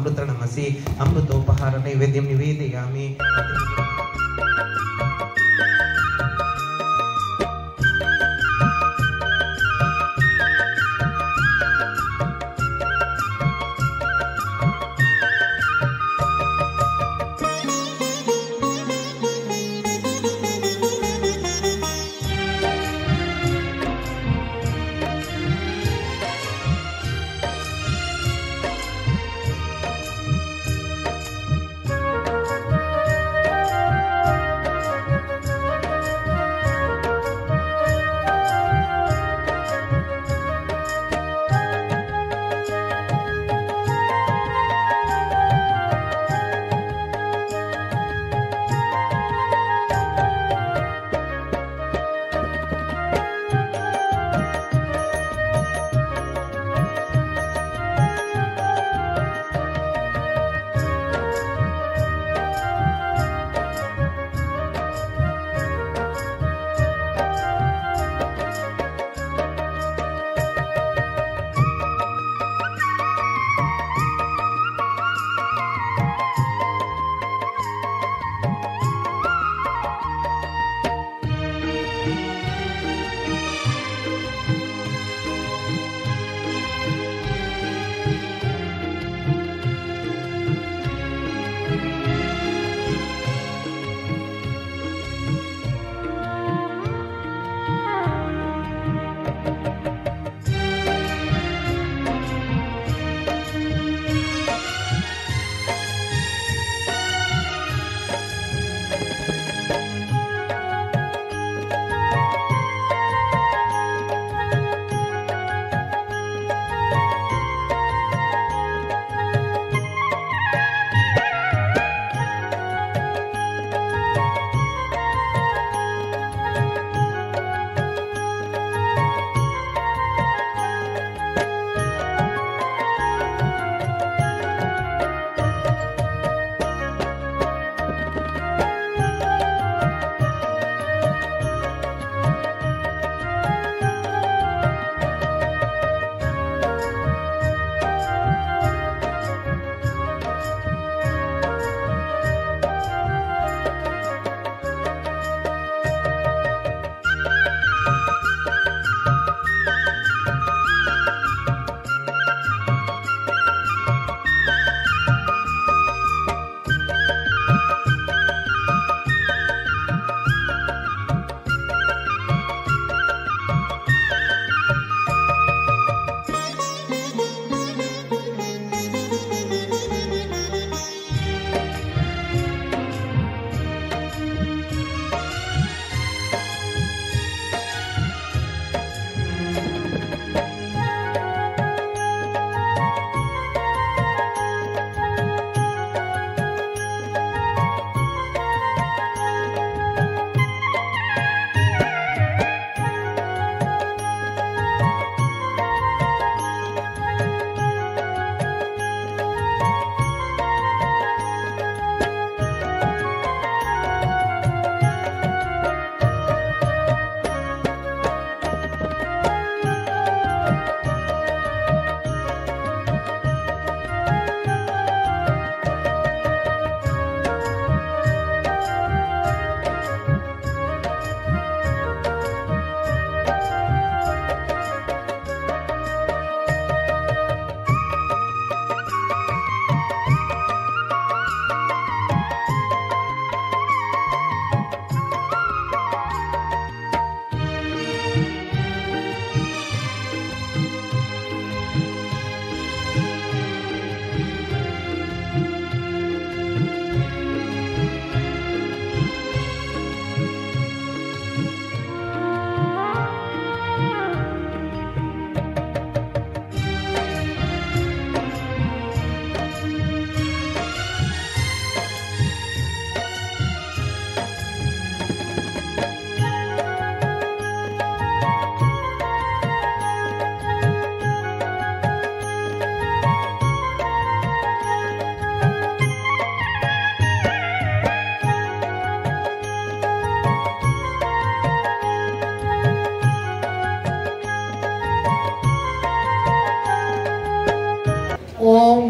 अमृतणमसि अमृतोपहार नैवेद्यं निवेदयामि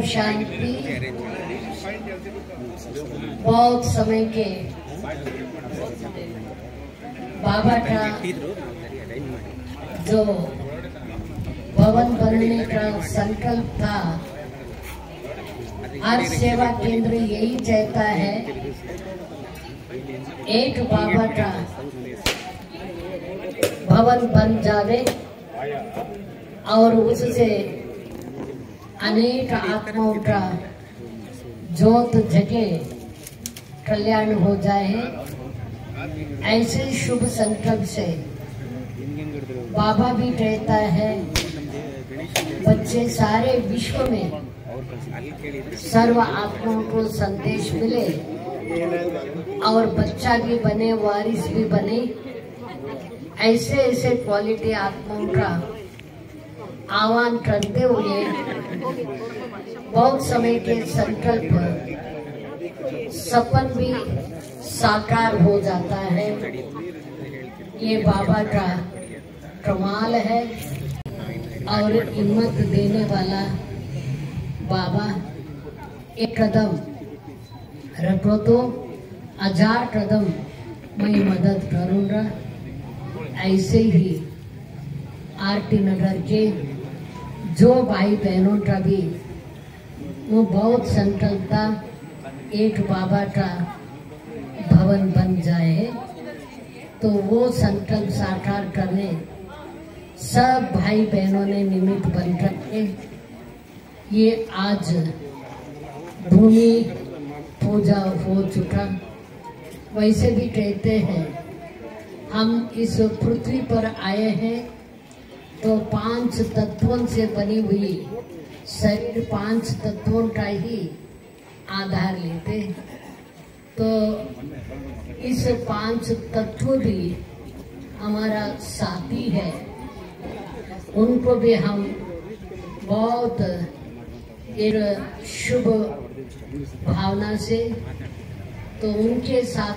शांति बहुत समय के बाबा का जो भवन बनने का संकल्प था हर सेवा केंद्र यही चाहता है एक बाबा का भवन बन जावे और उससे अनेक आत्माओं का जोत जगे कल्याण हो जाए ऐसे शुभ संकल्प से बाबा भी कहता है बच्चे सारे विश्व में सर्व आत्माओं को संदेश मिले और बच्चा भी बने वारिस भी बने ऐसे ऐसे क्वालिटी आत्माओं का आह्वान करते हुए बहुत समय के संकल्प सपन भी साकार हो जाता है ये बाबा का कमाल है और हिम्मत देने वाला बाबा एक कदम रखो तो हजार कदम मैं मदद करूंगा ऐसे ही आरती नगर के जो भाई बहनों का भी वो बहुत संकल्प था एक बाबा का भवन बन जाए तो वो संकल्प साकार करने सब भाई बहनों ने निमित्त बन रखे ये आज भूमि पूजा हो चुका वैसे भी कहते हैं हम इस पृथ्वी पर आए हैं तो पांच तत्वों से बनी हुई शरीर पांच तत्वों का ही आधार लेते तो इस पांच तत्व भी हमारा साथी है उनको भी हम बहुत एक शुभ भावना से तो उनके साथ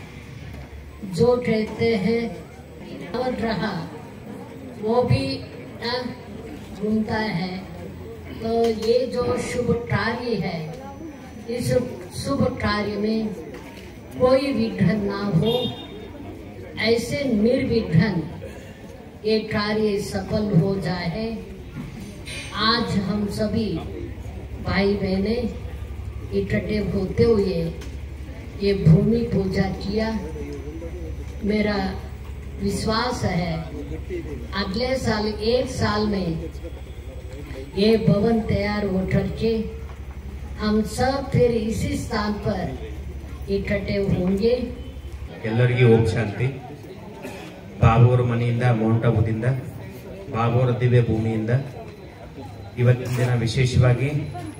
साथ जो कहते हैं और रहा वो भी न, घूमता है तो ये जो शुभ कार्य है इस शुभ कार्य में कोई विघ्न ना हो ऐसे निर्विघ्न ये कार्य सफल हो जाए आज हम सभी भाई बहने इकट्ठे होते हुए ये भूमि पूजा किया मेरा विश्वास है अगले साल एक साल में ये भवन तैयार हो करके हम सब फिर इसी स्थान पर इकट्ठे होंगे ಎಲ್ಲರಿಗೂ ಓಂ ಶಾಂತಿ ಬಾಬುವರ ಮನೆಯಿಂದ ಮೌಂಟ್ ಆಬುದಿಂದ ಬಾಬುವರ ದಿವ್ಯ ಭೂಮಿಯಿಂದ ಇವತ್ತಿನ ದಿನ ವಿಶೇಷವಾಗಿ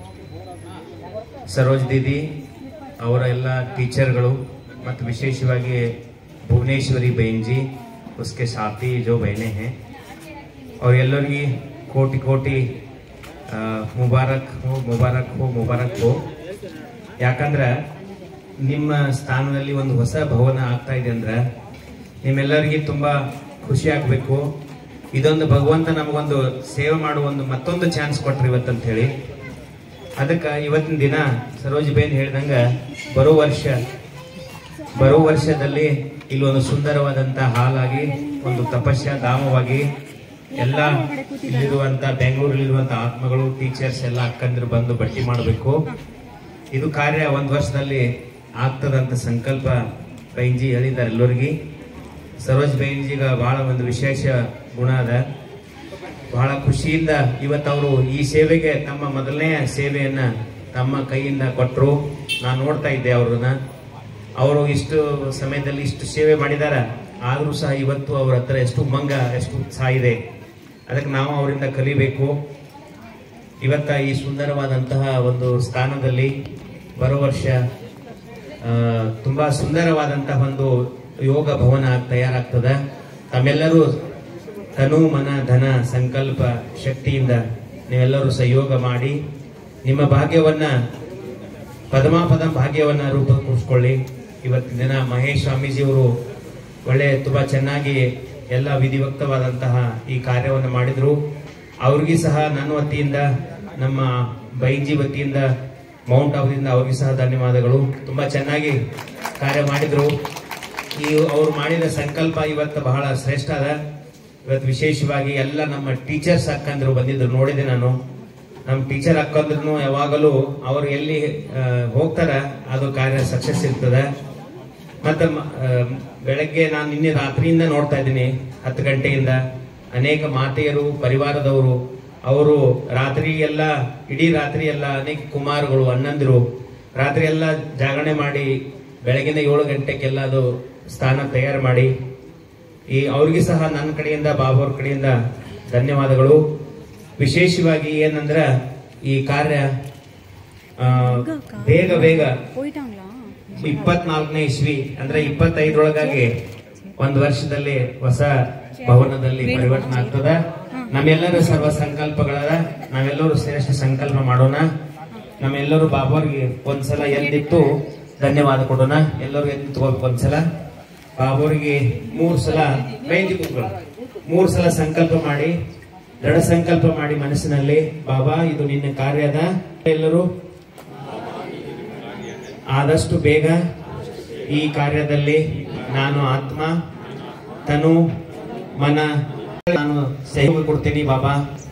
ಸರೋಜ್ ದೀದಿ ಅವರ ಎಲ್ಲ ಟೀಚರ್ಗಳು ಮತ್ತು ವಿಶೇಷವಾಗಿ ಭುವನೇಶ್ವರಿ ಬೈನ್ಜಿ उसके साथी जो बहनें हैं और ಎಲ್ಲರಿಗೆ ಕೋಟಿ ಕೋಟಿ ಆ, ಮುಬಾರಕ್ ಹೋ ಮುಬಾರಕ್ ಹೋ ಮುಬಾರಕ್ ಹೋ ಯಾಕಂದ್ರೆ ನಿಮ್ಮ ಸ್ಥಾನದಲ್ಲಿ ಒಂದು ಹೊಸ ಭವನ ಆಗ್ತಾ ಇದೆ ಅಂದ್ರೆ ನಿಮ್ಮೆಲ್ಲರಿಗೆ ತುಂಬಾ ಖುಷಿ ಆಗ್ಬೇಕು ಇದೊಂದು ಭಗವಂತ ನಮಗೊಂದು ಸೇವೆ ಮಾಡುವ ಒಂದು ಮತ್ತೊಂದು ಚಾನ್ಸ್ ಕೊಟ್ರಿ ಇವತ್ತಂತ ಹೇಳಿ ಅದಕ್ಕೆ ಇವತ್ತಿನ ದಿನ ಸರೋಜ್ ಬೇನ್ ಹೇಳ್ದಂಗ ಬರೋ ವರ್ಷ ಬರೋ ವರ್ಷದಲ್ಲಿ ಇಲ್ಲೊಂದು ಸುಂದರವಾದಂತ ಹಾಲಾಗಿ ಒಂದು ತಪಸ್ಯ ಧಾಮವಾಗಿ ಎಲ್ಲ ಇಲ್ಲಿರುವಂತ ಬೆಂಗಳೂರಲ್ಲಿರುವಂತ ಆತ್ಮಗಳು ಟೀಚರ್ಸ್ ಎಲ್ಲ ಅಕ್ಕಂದಿರು ಬಂದು ಭೇಟಿ ಮಾಡಬೇಕು ಇದು ಕಾರ್ಯ ಒಂದ್ ವರ್ಷದಲ್ಲಿ ಆಗ್ತದಂತ ಸಂಕಲ್ಪ ಬೈಂಜಿ ಹೇಳಿದ್ದಾರೆ ಎಲ್ಲರಿಗೆ ಸರೋಜ್ ಬೈಂಜಿಗ ಬಹಳ ಒಂದು ವಿಶೇಷ ಗುಣ ಅದ ಬಹಳ ಖುಷಿಯಿಂದ ಇವತ್ತು ಅವರು ಈ ಸೇವೆಗೆ ತಮ್ಮ ಮೊದಲನೇ ಸೇವೆಯನ್ನ ತಮ್ಮ ಕೈಯಿಂದ ಕೊಟ್ಟರು ನಾನು ನೋಡ್ತಾ ಇದ್ದೆ ಅವ್ರನ್ನ ಅವರು ಇಷ್ಟು ಸಮಯದಲ್ಲಿ ಇಷ್ಟು ಸೇವೆ ಮಾಡಿದಾರ ಆದ್ರೂ ಸಹ ಇವತ್ತು ಅವ್ರ ಹತ್ರ ಎಷ್ಟು ಮಂಗ ಎಷ್ಟು ಉತ್ಸಾಹ ಇದೆ ಅದಕ್ಕೆ ನಾವು ಅವರಿಂದ ಕಲಿಬೇಕು ಇವತ್ತ ಈ ಸುಂದರವಾದಂತಹ ಒಂದು ಸ್ಥಾನದಲ್ಲಿ ಬರೋ ವರ್ಷ ಆ, ತುಂಬಾ ಸುಂದರವಾದಂತಹ ಒಂದು ಯೋಗ ಭವನ ತಯಾರಾಗ್ತದ ತಮ್ಮೆಲ್ಲರೂ ತನು ಮನ ಧನ ಸಂಕಲ್ಪ ಶಕ್ತಿಯಿಂದ ನೀವೆಲ್ಲರೂ ಸಹಯೋಗ ಮಾಡಿ ನಿಮ್ಮ ಭಾಗ್ಯವನ್ನ ಪದಮಾಪದ ಭಾಗ್ಯವನ್ನ ರೂಪಗೊಳಿಸ್ಕೊಳ್ಳಿ ಇವತ್ತಿನ ದಿನ ಮಹೇಶ್ ಸ್ವಾಮೀಜಿಯವರು ಒಳ್ಳೆ ತುಂಬಾ ಚೆನ್ನಾಗಿ ಎಲ್ಲ ವಿಧಿವಕ್ತವಾದಂತಹ ಈ ಕಾರ್ಯವನ್ನು ಮಾಡಿದ್ರು ಅವ್ರಿಗೂ ಸಹ ನನ್ನ ವತಿಯಿಂದ ನಮ್ಮ ಬೈಜಿ ವತಿಯಿಂದ ಮೌಂಟ್ ಆಬುದಿಂದ ಅವ್ರಿಗೆ ಸಹ ಧನ್ಯವಾದಗಳು ತುಂಬಾ ಚೆನ್ನಾಗಿ ಕಾರ್ಯ ಮಾಡಿದ್ರು ಈ ಅವ್ರು ಮಾಡಿದ ಸಂಕಲ್ಪ ಇವತ್ತು ಬಹಳ ಶ್ರೇಷ್ಠ ಅದ ಇವತ್ತು ವಿಶೇಷವಾಗಿ ಎಲ್ಲ ನಮ್ಮ ಟೀಚರ್ಸ್ ಅಕ್ಕಂದ್ರು ಬಂದಿದ್ರು ನೋಡಿದೆ ನಾನು ನಮ್ಮ ಟೀಚರ್ ಅಕ್ಕಂದ್ರು ಯಾವಾಗಲೂ ಅವ್ರು ಎಲ್ಲಿ ಆ, ಹೋಗ್ತಾರ ಅದು ಕಾರ್ಯ ಸಕ್ಸಸ್ ಇರ್ತದ ಮತ್ತೆ ಮ- ಆ, ಬೆಳಗ್ಗೆ ನಾನು ನಿನ್ನೆ ರಾತ್ರಿಯಿಂದ ನೋಡ್ತಾ ಇದ್ದೀನಿ ಹತ್ತು ಗಂಟೆಯಿಂದ ಅನೇಕ ಮಾತೆಯರು ಪರಿವಾರದವರು ಅವರು ರಾತ್ರಿ ಎಲ್ಲ ಇಡೀ ರಾತ್ರಿ ಎಲ್ಲ ಅನೇಕ ಕುಮಾರಗಳು ಅಣ್ಣಂದಿರು ರಾತ್ರಿ ಎಲ್ಲ ಜಾಗರಣೆ ಮಾಡಿ ಬೆಳಗಿನ ಏಳು ಗಂಟೆಗೆಲ್ಲ ಅದು ಸ್ಥಾನ ತಯಾರು ಮಾಡಿ ಈ ಅವ್ರಿಗೆ ಸಹ ನನ್ನ ಕಡೆಯಿಂದ ಬಾಬು ಅವ್ರ ಕಡೆಯಿಂದ ಧನ್ಯವಾದಗಳು ವಿಶೇಷವಾಗಿ ಏನಂದ್ರ ಈ ಕಾರ್ಯ ಆ, ಬೇಗ ಬೇಗ போயிட்டாங்களா ಇಪ್ಪತ್ನಾಲ್ಕನೇ ಇಸ್ವಿ ಅಂದ್ರೆ ಇಪ್ಪತ್ತೈದರೊಳಗಾಗಿ ಒಂದು ವರ್ಷದಲ್ಲಿ ಹೊಸ ಭವನದಲ್ಲಿ ಪರಿವರ್ತನೆ ಆಗ್ತದ ನಮ್ಮೆಲ್ಲರ ಸರ್ವ ಸಂಕಲ್ಪಗಳದ ನಾವೆಲ್ಲರೂ ಶ್ರೇಷ್ಠ ಸಂಕಲ್ಪ ಮಾಡೋಣ ನಮ್ಮೆಲ್ಲರೂ ಬಾಬಾವ್ರಿಗೆ ಒಂದ್ಸಲ ಎಲ್ಲಿತ್ತು ಧನ್ಯವಾದ ಕೊಡೋಣ ಎಲ್ಲರೂ ಎದ್ದು ತಗೋಬೇಕು ಒಂದ್ಸಲ ಬಾಬಾವ್ರಿಗೆ ಮೂರ್ ಸಲ ಮೇಂಜಿ ಕೂತ್ಕೊಳ್ಳಿ ಮೂರ್ ಸಲ ಸಂಕಲ್ಪ ಮಾಡಿ ದೃಢ ಸಂಕಲ್ಪ ಮಾಡಿ ಮನಸ್ಸಿನಲ್ಲಿ ಬಾಬಾ ಇದು ನಿನ್ನ ಕಾರ್ಯದ ಎಲ್ಲರೂ ಆದಷ್ಟು ಬೇಗ ಈ ಕಾರ್ಯದಲ್ಲಿ ನಾನು ಆತ್ಮ ತನು ಮನ ನಾನು ಸಹಯೋಗ ಕೊಡ್ತೀನಿ ಬಾಬಾ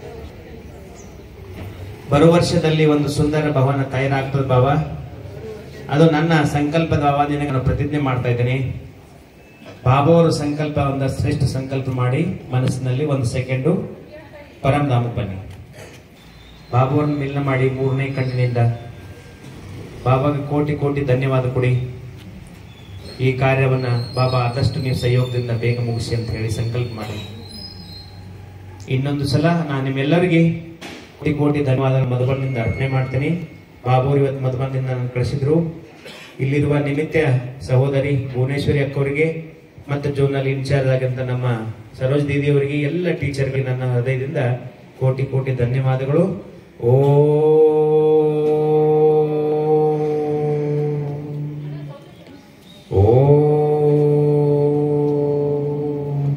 ಬರುವ ವರ್ಷದಲ್ಲಿ ಒಂದು ಸುಂದರ ಭವನ ತಯಾರಾಗ್ತದೆ ಬಾಬಾ ಅದು ನನ್ನ ಸಂಕಲ್ಪದ ಬಾಬಾ ನಿನಗೆ ನಾನು ಪ್ರತಿಜ್ಞೆ ಮಾಡ್ತಾ ಇದ್ದೀನಿ ಬಾಬಾ ಅವರ ಸಂಕಲ್ಪ ಒಂದು ಶ್ರೇಷ್ಠ ಸಂಕಲ್ಪ ಮಾಡಿ ಮನಸ್ಸಿನಲ್ಲಿ ಒಂದು ಸೆಕೆಂಡು ಪರಮಧಾಮಕ್ಕೆ ಬನ್ನಿ ಬಾಬು ಅವ್ರನ್ನ ಮಿಲನ ಮಾಡಿ ಮೂರನೇ ಕಣ್ಣಿನಿಂದ ಬಾಬಾಗೆ ಕೋಟಿ ಕೋಟಿ ಧನ್ಯವಾದ ಕೊಡಿ ಈ ಕಾರ್ಯವನ್ನ ಬಾಬಾ ಆದಷ್ಟು ನೀವು ಸಹಯೋಗದಿಂದ ಬೇಗ ಮುಗಿಸಿ ಅಂತ ಹೇಳಿ ಸಂಕಲ್ಪ ಮಾಡಿ ಇನ್ನೊಂದು ಸಲ ನಾನು ನಿಮ್ಮೆಲ್ಲರಿಗೆ ಕೋಟಿ ಕೋಟಿ ಧನ್ಯವಾದ ಮಧುಬನಿಂದ ಅರ್ಪಣೆ ಮಾಡ್ತೀನಿ ಬಾಬು ಅವ್ರು ಇವತ್ತು ಮಧುಬನಿಂದ ನನ್ನ ಕಳಿಸಿದ್ರು ಇಲ್ಲಿರುವ ನಿಮಿತ್ತ ಸಹೋದರಿ ಭುವನೇಶ್ವರಿ ಅಕ್ಕವರಿಗೆ ಮತ್ತು ಜೋನಲ್ಲಿ ಇನ್ಚಾರ್ಜ್ ಆಗಂತ ನಮ್ಮ ಸರೋಜ್ ದೀದಿ ಅವರಿಗೆ ಎಲ್ಲ ಟೀಚರ್ಗೆ ನನ್ನ ಹೃದಯದಿಂದ ಕೋಟಿ ಕೋಟಿ ಧನ್ಯವಾದಗಳು ಓ ಓಂ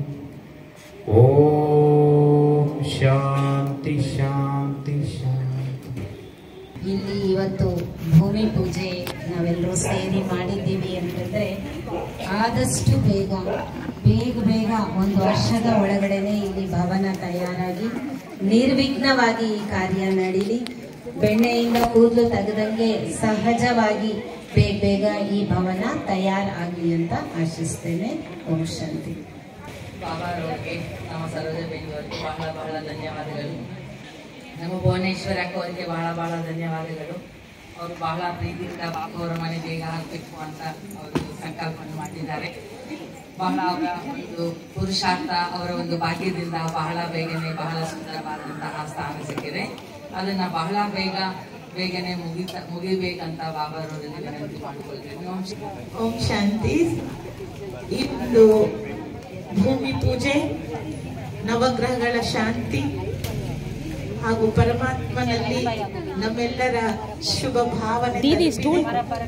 ಓಂ ಶಾಂತಿ ಶಾಂತಿ ಶಾಂತಿ ಇಲ್ಲಿ ಇವತ್ತು ಭೂಮಿ ಪೂಜೆ ನಾವೆಲ್ಲರೂ ಸೇರಿ ಮಾಡಿದ್ದೀವಿ ಅಂತಂದ್ರೆ ಆದಷ್ಟು ಬೇಗ ಬೇಗ ಬೇಗ ಒಂದು ವರ್ಷದ ಒಳಗಡೆನೆ ಇಲ್ಲಿ ಭವನ ತಯಾರಾಗಿ ನಿರ್ವಿಘ್ನವಾಗಿ ಈ ಕಾರ್ಯ ನಡೀಲಿ ಬೆಣ್ಣೆಯಿಂದ ಕೂದಲು ತೆಗೆದಂಗೆ ಸಹಜವಾಗಿ ಬೇಗ ಬೇಗ ಈ ಭವನ ತಯಾರಾಗಲಿ ಅಂತ ಆಶಿಸ್ತೇನೆ ಓಂ ಶಾಂತಿ ಬಾಬಾರವ್ರಿಗೆ ನಮ್ಮ ಸರೋಜ ಬೆಂಗಳೂರಿಗೆ ಬಹಳ ಬಹಳ ಧನ್ಯವಾದಗಳು ನಮ್ಮ ಭುವನೇಶ್ವರ ಅಕ್ಕವರಿಗೆ ಬಹಳ ಬಹಳ ಧನ್ಯವಾದಗಳು ಅವರು ಬಹಳ ಪ್ರೀತಿಯಿಂದ ಬಾಬು ಅವರ ಮನೆ ಬೇಗ ಆಗಬೇಕು ಅಂತ ಅವರು ಸಂಕಲ್ಪವನ್ನು ಮಾಡಿದ್ದಾರೆ ಬಹಳ ಅವರ ಒಂದು ಪುರುಷಾರ್ಥ ಅವರ ಒಂದು ಭಾಗ್ಯದಿಂದ ಬಹಳ ಬೇಗನೆ ಬಹಳ ಸುಂದರವಾದಂತಹ ಸ್ಥಾನ ಸಿಕ್ಕಿದೆ ಅದನ್ನ ಬಹಳ ಬೇಗ ಬೇಗನೆ ಮುಗಿತ ಮುಗಿಬೇಕಂತ ಬಾಬಾರವರಲ್ಲಿ ವಿನಂತಿ ಮಾಡಿಕೊಳ್ತೇನೆ ಓಂ ಶ್ರೀ ಓಂ ಶಾಂತಿ ಇಂದು ಭೂಮಿ ಪೂಜೆ ನವಗ್ರಹಗಳ ಶಾಂತಿ ಹಾಗೂ ಪರಮಾತ್ಮನಲ್ಲಿ ನಮ್ಮೆಲ್ಲರ ಶುಭ ಭಾವನೆ दीदी ತಲುಪಿದೆ. स्टूल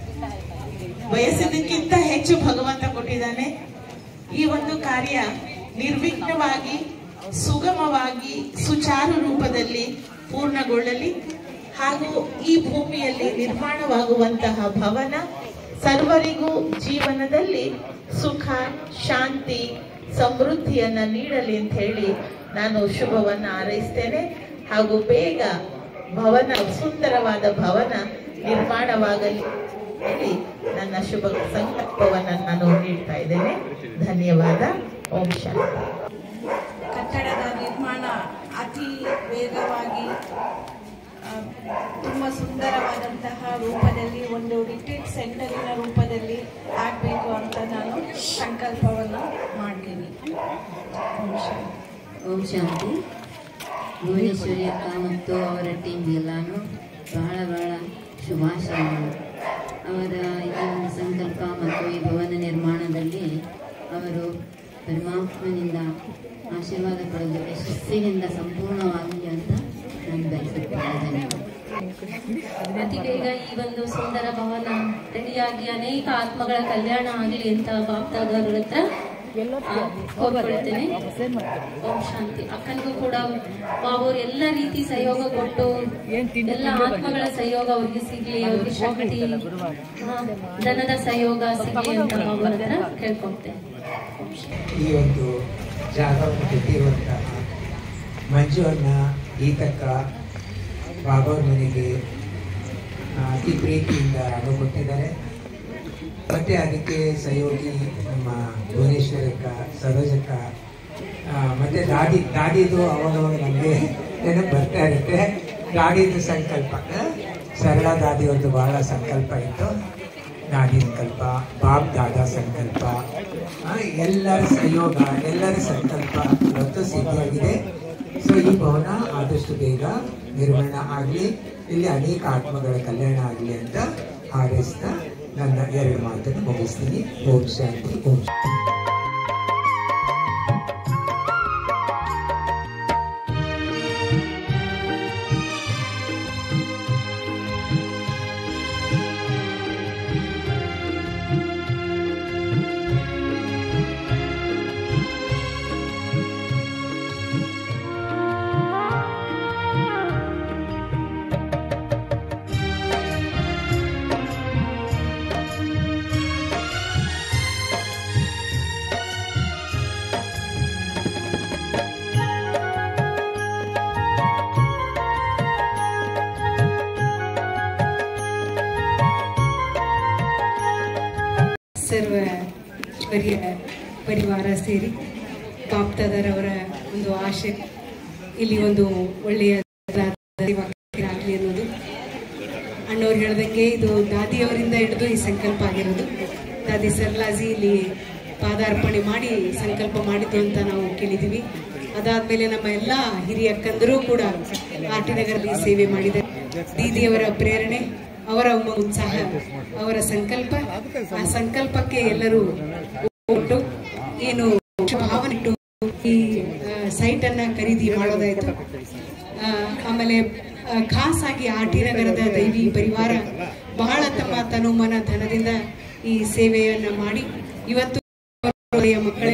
ಬಯಸಿದ್ದಕ್ಕಿಂತ ಹೆಚ್ಚು ಭಗವಂತ ಕೊಟ್ಟಿದ್ದಾನೆ ಈ ಒಂದು ಕಾರ್ಯ ನಿರ್ವಿಘ್ನವಾಗಿ ಸುಗಮವಾಗಿ ಸುಚಾರು ರೂಪದಲ್ಲಿ ಪೂರ್ಣಗೊಳ್ಳಲಿ ಹಾಗೂ ಈ ಭೂಮಿಯಲ್ಲಿ ನಿರ್ಮಾಣವಾಗುವಂತಹ ಭವನ ಸರ್ವರಿಗೂ ಜೀವನದಲ್ಲಿ ಸುಖ ಶಾಂತಿ ಸಮೃದ್ಧಿಯನ್ನ ನೀಡಲಿ ಅಂತ ಹೇಳಿ ನಾನು ಶುಭವನ್ನ ಹಾರೈಸ್ತೇನೆ ಹಾಗೂ ಬೇಗ ಭವನ ಸುಂದರವಾದ ಭವನ ನಿರ್ಮಾಣವಾಗಲಿ ಹೇಳಿ ನನ್ನ ಶುಭ ಸಂಕಲ್ಪವನ್ನು ನಾನು ನೀಡ್ತಾ ಇದ್ದೇನೆ ಧನ್ಯವಾದ ಓಂ ಶಾಂತಿ ಕಟ್ಟಡದ ನಿರ್ಮಾಣ ಅತಿ ವೇಗವಾಗಿ ಆ, ತುಂಬ ಸುಂದರವಾದಂತಹ ರೂಪದಲ್ಲಿ ಒಂದು ರಿಟ್ರೀಟ್ ಸೆಂಟರಿನ ರೂಪದಲ್ಲಿ ಆಗಬೇಕು ಅಂತ ನಾನು ಸಂಕಲ್ಪವನ್ನು ಮಾಡ್ತೀನಿ ಓಂ ಶಾಂತಿ. ಓಂ ಶಾಂತಿ ಭುವನೇಶ್ವರಿ ಅಕ್ಕ ಮತ್ತು ಅವರ ಟೀಮ್ ಎಲ್ಲಾನು ಬಹಳ ಬಹಳ ಶುಭಾಶಯಗಳು ಅವರ ಈ ಒಂದು ಸಂಕಲ್ಪ ಮತ್ತು ಈ ಭವನ ನಿರ್ಮಾಣದಲ್ಲಿ ಅವರು ಪರಮಾತ್ಮನಿಂದ ಆಶೀರ್ವಾದ ಪಡೆದು ಯಶಸ್ಸಿನಿಂದ ಸಂಪೂರ್ಣವಾಗಲಿ ಅಂತ ನಾನು ಬಯಸುತ್ತೇನೆ ಅತಿ ಬೇಗ ಈ ಒಂದು ಸುಂದರ ಭವನ ರೆಡಿಯಾಗಿ ಅನೇಕ ಆತ್ಮಗಳ ಕಲ್ಯಾಣ ಆಗಲಿ ಅಂತ ಬಾಪ್ತಾದವ್ರ ಹತ್ರ ಆ, ಕೋರ್ಕೊಳ್ತೇನೆ ಓಂ ಶಾಂತಿ ಅಕ್ಕನಿಗೂ ಕೂಡ ಅವರು ಎಲ್ಲ ರೀತಿ ಸಹಯೋಗ ಕೊಟ್ಟು ಎಲ್ಲ ಆತ್ಮಗಳ ಸಹಯೋಗ ಅವ್ರಿಗೆ ಸಿಗ್ಲಿ ಅವ್ರಿಗೆ ಶಕ್ತಿ ಆ, ಧನದ ಸಹಯೋಗ ಸಿಗ್ಲಿ ಅಂತ ಬಾಬುನ ಹತ್ರ ಕೇಳ್ಕೊಳ್ತೇನೆ ಓಂ ಶಾಂತಿ. ಈ ಒಂದು ಜಾಗವನ್ನು ಕೊಟ್ಟಿರುವಂತಹ ಮಂಜುವನ್ನ ಗೀತಕ್ಕ ಬಾಬಾ ಮನೆಗೆ ಆ, ಅತಿ ಪ್ರೀತಿಯಿಂದ ಹಣ ಕೊಟ್ಟಿದ್ದಾರೆ ಮತ್ತೆ ಅದಕ್ಕೆ ಸಹಯೋಗಿ ನಮ್ಮ ಭುವನೇಶ್ವರಕ್ಕ ಸರೋಜಕ್ಕ ಆ, ಮತ್ತೆ ದಾಡಿ ದಾಡಿದು ಅವಾಗವಾಗ ನಮಗೆ ನೆನಪು ಬರ್ತಾ ಇರುತ್ತೆ ದಾಡಿದು ಸಂಕಲ್ಪ ಆ, ಸರಳ ದಾದಿಯವ್ರದ್ದು ಬಹಳ ಸಂಕಲ್ಪ ಇತ್ತು ದಾದಿ ಸಂಕಲ್ಪ ಬಾಬ್ ದಾದಾ ಸಂಕಲ್ಪ ಆ, ಎಲ್ಲರ ಸಹಯೋಗ ಎಲ್ಲರ ಸಂಕಲ್ಪ ಇವತ್ತು ಸಿದ್ಧಿಯಾಗಿದೆ ಸೊ ಈ ಭವನ ಆದಷ್ಟು ಬೇಗ ನಿರ್ಮಾಣ ಆಗಲಿ ಇಲ್ಲಿ ಅನೇಕ ಆತ್ಮಗಳ ಕಲ್ಯಾಣ ಆಗಲಿ ಅಂತ ಹಾರೈಸ್ತಾ ನನ್ನ ಎರಡು ಮಾತನ್ನು ಮುಗಿಸ್ತೀನಿ ಓಂ ಶಾಂತಿ ಓಂ ಶಾಂತಿ. ಸರ್ವ ಪರಿಯ ಪರಿವಾರ ಸೇರಿ ಬಾಪ್ದಾದರವರ ಒಂದು ಆಶೆ ಇಲ್ಲಿ ಒಂದು ಒಳ್ಳೆಯ ಆಗಲಿ ಅನ್ನೋದು ಅಣ್ಣವ್ರು ಹೇಳ್ದಂಗೆ ಇದು ದಾದಿಯವರಿಂದ ಹಿಡಿದು ಈ ಸಂಕಲ್ಪ ಆಗಿರೋದು ದಾದಿ ಸರ್ಲಾಜಿ ಇಲ್ಲಿ ಪಾದಾರ್ಪಣೆ ಮಾಡಿ ಸಂಕಲ್ಪ ಮಾಡಿದ್ದು ಅಂತ ನಾವು ಕೇಳಿದ್ದೀವಿ ಅದಾದ್ಮೇಲೆ ನಮ್ಮ ಎಲ್ಲ ಹಿರಿಯ ಅಕ್ಕಂದರು ಕೂಡ ಆರ್ ಟಿ ನಗರದಲ್ಲಿ ಸೇವೆ ಮಾಡಿದ್ದಾರೆ ದೀದಿಯವರ ಪ್ರೇರಣೆ ಅವರ ಒಂದು ಉತ್ಸಾಹ ಅವರ ಸಂಕಲ್ಪ ಆ ಸಂಕಲ್ಪಕ್ಕೆ ಎಲ್ಲರೂ ಒಟ್ಟು ಏನು ಭಾವನೆ ಇಟ್ಟು ಈ ಸೈಟ್ ಅನ್ನ ಖರೀದಿ ಮಾಡೋದಾಯ್ತು ಆ, ಆಮೇಲೆ ಆ, ಖಾಸ್ ಆಗಿ ಆರ್ ಟಿ ನಗರದ ದೈವಿ ಪರಿವಾರ ಬಹಳ ತಮ್ಮ ತನು ಮನ ಧನದಿಂದ ಈ ಸೇವೆಯನ್ನ ಮಾಡಿ ಇವತ್ತು ಒಳ್ಳೆಯ ಮಕ್ಕಳೇ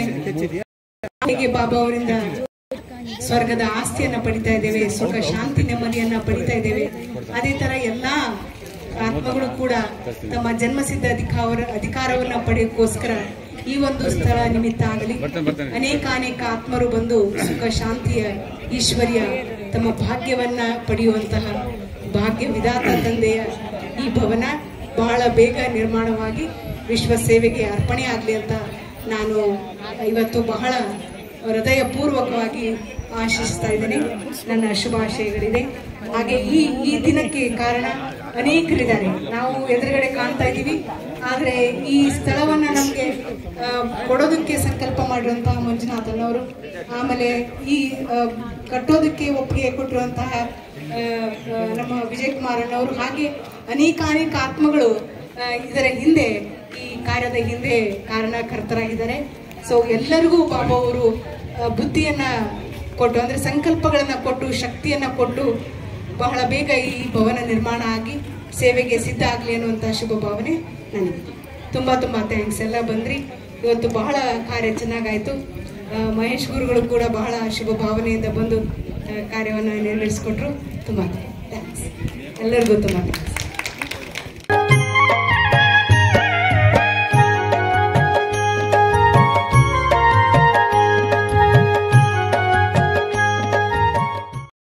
ಹೇಗೆ ಬಾಬಾ ಅವರಿಂದ ಸ್ವರ್ಗದ ಆಸ್ತಿಯನ್ನ ಪಡಿತಾ ಇದ್ದೇವೆ ಸುಖ ಶಾಂತಿ ನೆಮ್ಮದಿಯನ್ನ ಪಡಿತಾ ಇದ್ದೇವೆ ಅದೇ ತರ ಎಲ್ಲಾ ಆತ್ಮಗಳು ಕೂಡ ತಮ್ಮ ಜನ್ಮಸಿದ್ಧ ಅಧಿಕಾರ ಅಧಿಕಾರವನ್ನ ಪಡೆಯೋಕ್ಕೋಸ್ಕರ ಈ ಒಂದು ಸ್ಥಳ ನಿಮಿತ್ತ ಆಗಲಿ ಅನೇಕ ಅನೇಕ ಆತ್ಮರು ಬಂದು ಸುಖ ಶಾಂತಿಯ ಈಶ್ವರ್ಯ ತಮ್ಮ ಭಾಗ್ಯವನ್ನ ಪಡೆಯುವಂತಹ ಭಾಗ್ಯ ವಿಧಾತ ತಂದೆಯ ಈ ಭವನ ಬಹಳ ಬೇಗ ನಿರ್ಮಾಣವಾಗಿ ವಿಶ್ವ ಸೇವೆಗೆ ಅರ್ಪಣೆ ಆಗಲಿ ಅಂತ ನಾನು ಇವತ್ತು ಬಹಳ ಹೃದಯಪೂರ್ವಕವಾಗಿ ಆಶಿಸ್ತಾ ಇದ್ದೇನೆ ನನ್ನ ಶುಭಾಶಯಗಳಿದೆ ಹಾಗೆ ಈ ಈ ದಿನಕ್ಕೆ ಕಾರಣ ಅನೇಕರಿದ್ದಾರೆ ನಾವು ಎದುರುಗಡೆ ಕಾಣ್ತಾ ಇದ್ದೀವಿ ಆದ್ರೆ ಈ ಸ್ಥಳವನ್ನ ನಮ್ಗೆ ಆ, ಕೊಡೋದಕ್ಕೆ ಸಂಕಲ್ಪ ಮಾಡಿರುವಂತಹ ಮಂಜುನಾಥನವರು ಆಮೇಲೆ ಈ ಆ, ಕಟ್ಟೋದಕ್ಕೆ ಒಪ್ಪಿಗೆ ಕೊಟ್ಟಿರುವಂತಹ ಆ, ಆ, ನಮ್ಮ ವಿಜಯ್ ಕುಮಾರ್ ಅಣ್ಣವರು ಹಾಗೆ ಅನೇಕ ಅನೇಕ ಆತ್ಮಗಳು ಆ, ಇದರ ಹಿಂದೆ ಈ ಕಾರ್ಯದ ಹಿಂದೆ ಕಾರಣಕರ್ತರಾಗಿದ್ದಾರೆ ಸೊ ಎಲ್ಲರಿಗೂ ಬಾಬಾ ಅವರು ಆ, ಬುದ್ಧಿಯನ್ನ ಕೊಟ್ಟು ಅಂದ್ರೆ ಸಂಕಲ್ಪಗಳನ್ನ ಕೊಟ್ಟು ಶಕ್ತಿಯನ್ನ ಕೊಟ್ಟು ಬಹಳ ಬೇಗ ಈ ಭವನ ನಿರ್ಮಾಣ ಆಗಿ ಸೇವೆಗೆ ಸಿದ್ಧ ಆಗಲಿ ಅನ್ನುವಂಥ ಶುಭ ಭಾವನೆ ನನಗೆ ತುಂಬಾ ತುಂಬಾ ಥ್ಯಾಂಕ್ಸ್ ಎಲ್ಲ ಬಂದ್ರಿ ಇವತ್ತು ಬಹಳ ಕಾರ್ಯ ಚೆನ್ನಾಗಾಯ್ತು ಆ, ಮಹೇಶ್ ಗುರುಗಳು ಕೂಡ ಬಹಳ ಶುಭ ಭಾವನೆಯಿಂದ ಬಂದು ಆ, ಕಾರ್ಯವನ್ನು ನೆರವೇರಿಸಿಕೊಟ್ರು ತುಂಬಾ ಥ್ಯಾಂಕ್ಸ್ ಎಲ್ಲರಿಗೂ ತುಂಬಾ thanks.